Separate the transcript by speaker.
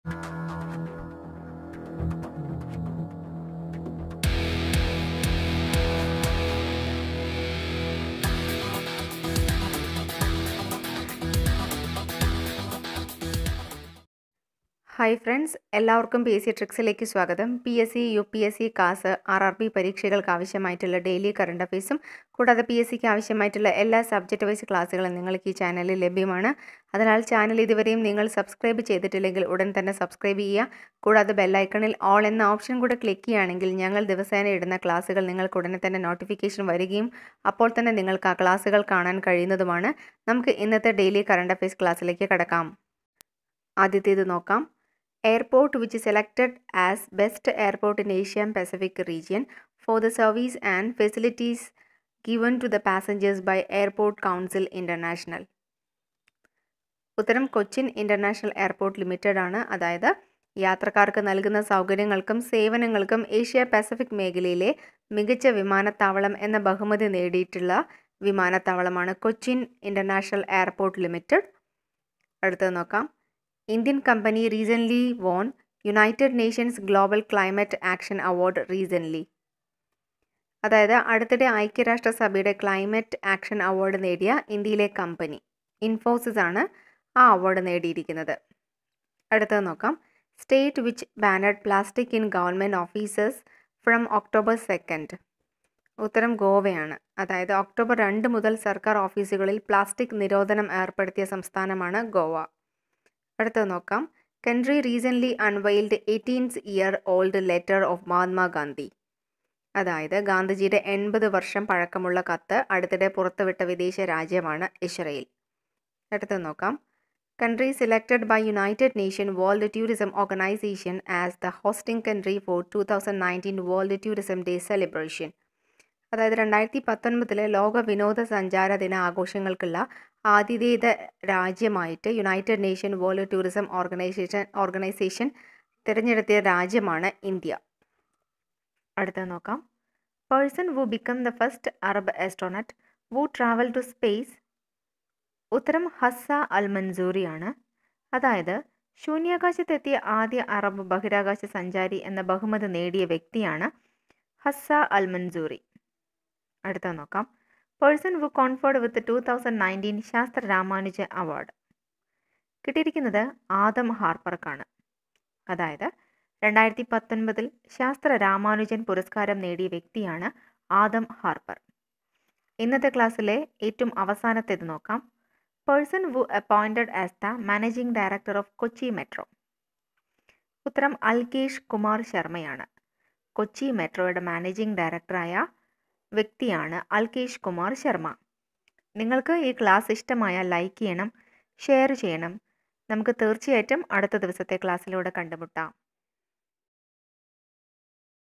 Speaker 1: Hi friends എല്ലാവർക്കും P S C ട്രിക്സിലേക്ക് സ്വാഗതം P S C U P S C KAS R R B പരീക്ഷകൾക്ക് ആവശ്യമായിട്ടുള്ള daily current അഫയേഴ്സും കൂടാതെ പി എസ് സിക്ക് ആവശ്യമായിട്ടുള്ള എല്ലാ സബ്ജക്റ്റ് വൈസ് ക്ലാസ്സുകളും നിങ്ങൾക്ക് ഈ ചാനലിൽ ലഭ്യമാണ് അതിനാൽ ചാനൽ ഇതുവരെയും നിങ്ങൾ സബ്സ്ക്രൈബ് ചെയ്തിട്ടില്ലെങ്കിൽ ഉടൻ തന്നെ സബ്സ്ക്രൈബ് ചെയ്യുക കൂടാതെ ബെല്ലൈക്കണിൽ ഓൾ എന്ന ഓപ്ഷൻ കൂടെ ക്ലിക്ക് ചെയ്യുകയാണെങ്കിൽ ഞങ്ങൾ ദിവസേന ഇടുന്ന ക്ലാസ്സുകൾ നിങ്ങൾക്ക് ഉടനെ തന്നെ നോട്ടിഫിക്കേഷൻ വരികയും അപ്പോൾ തന്നെ നിങ്ങൾക്ക് ആ ക്ലാസ്സുകൾ കാണാൻ കഴിയുന്നതുമാണ് നമുക്ക് ഇന്നത്തെ ഡെയിലി കറണ്ട് അഫയേഴ്സ് ക്ലാസ്സിലേക്ക് കടക്കാം ആദ്യത്തേത് നോക്കാം airport which is selected as best airport in Asian Pacific region for the service and facilities given to the passengers by Airport Council International. ഉത്തരം കൊച്ചിൻ ഇൻ്റർനാഷണൽ എയർപോർട്ട് ലിമിറ്റഡ് ആണ് അതായത് യാത്രക്കാർക്ക് നൽകുന്ന സൗകര്യങ്ങൾക്കും സേവനങ്ങൾക്കും ഏഷ്യ പസഫിക് മേഖലയിലെ മികച്ച വിമാനത്താവളം എന്ന ബഹുമതി നേടിയിട്ടുള്ള വിമാനത്താവളമാണ് കൊച്ചിൻ ഇൻ്റർനാഷണൽ എയർപോർട്ട് ലിമിറ്റഡ് അടുത്തത് നോക്കാം Indian company recently won United Nations global climate action award recently അതായത് അടുത്തിടെ ഐക്യരാഷ്ട്രസഭയുടെ ക്ലൈമറ്റ് ആക്ഷൻ അവാർഡ് നേടിയ ഇന്ത്യയിലെ കമ്പനി ഇൻഫോസിസ് ആണ് ആ അവാർഡ് നേടിയിരിക്കുന്നത് അടുത്തത് നോക്കാം state which banned plastic in government officers from October second ഉത്തരം ഗോവയാണ് അതായത് ഒക്ടോബർ രണ്ട് മുതൽ സർക്കാർ ഓഫീസുകളിൽ പ്ലാസ്റ്റിക് നിരോധനം ഏർപ്പെടുത്തിയ സംസ്ഥാനമാണ് ഗോവ അടുത്തത് നോക്കാം country recently അൺവൈൽഡ് eighteens year old letter of Mahatma Gandhi അതായത് ഗാന്ധിജിയുടെ എൺപത് വർഷം പഴക്കമുള്ള കത്ത് അടുത്തിടെ പുറത്തുവിട്ട വിദേശ രാജ്യമാണ് ഇസ്രയേൽ അടുത്തത് നോക്കാം country selected by United Nation World Tourism Organisation as the hosting country for two thousand nineteen World Tourism Day celebration അതായത് രണ്ടായിരത്തി പത്തൊൻപതിലെ ലോക വിനോദസഞ്ചാര ദിന ആഘോഷങ്ങൾക്കുള്ള ആതിഥേയത രാജ്യമായിട്ട് United Nation World Tourism Organisation Organisation തിരഞ്ഞെടുത്തിയ രാജ്യമാണ് ഇന്ത്യ അടുത്ത നോക്കാം person who become the first Arab astronaut who travel to space ഉത്തരം ഹസ്സ അൽ മൻസൂറിയാണ് അതായത് ശൂന്യാകാശത്തെത്തിയ ആദ്യ അറബ് ബഹിരാകാശ സഞ്ചാരി എന്ന ബഹുമതി നേടിയ വ്യക്തിയാണ് ഹസ്സ അൽ മൻസൂറി അടുത്ത നോക്കാം person who conferred with two thousand nineteen Shastra Ramanuja award കിട്ടിയിരിക്കുന്നത് ആദം ഹാർപ്പർക്കാണ് അതായത് രണ്ടായിരത്തി പത്തൊൻപതിൽ ശാസ്ത്ര രാമാനുജൻ പുരസ്കാരം നേടിയ വ്യക്തിയാണ് ആദം ഹാർപ്പർ ഇന്നത്തെ ക്ലാസ്സിലെ ഏറ്റവും അവസാനത്തേത് നോക്കാം person who appointed as the managing director of Kochi metro ഉത്തരം അൽകേഷ് കുമാർ ശർമ്മയാണ് കൊച്ചി മെട്രോയുടെ മാനേജിംഗ് ഡയറക്ടറായ വ്യക്തിയാണ് അൽകേഷ് കുമാർ ശർമ്മ നിങ്ങൾക്ക് ഈ ക്ലാസ് ഇഷ്ടമായാൽ ലൈക്ക് ചെയ്യണം ഷെയർ ചെയ്യണം നമുക്ക് തീർച്ചയായിട്ടും അടുത്ത ദിവസത്തെ ക്ലാസ്സിലൂടെ കണ്ടുമുട്ടാം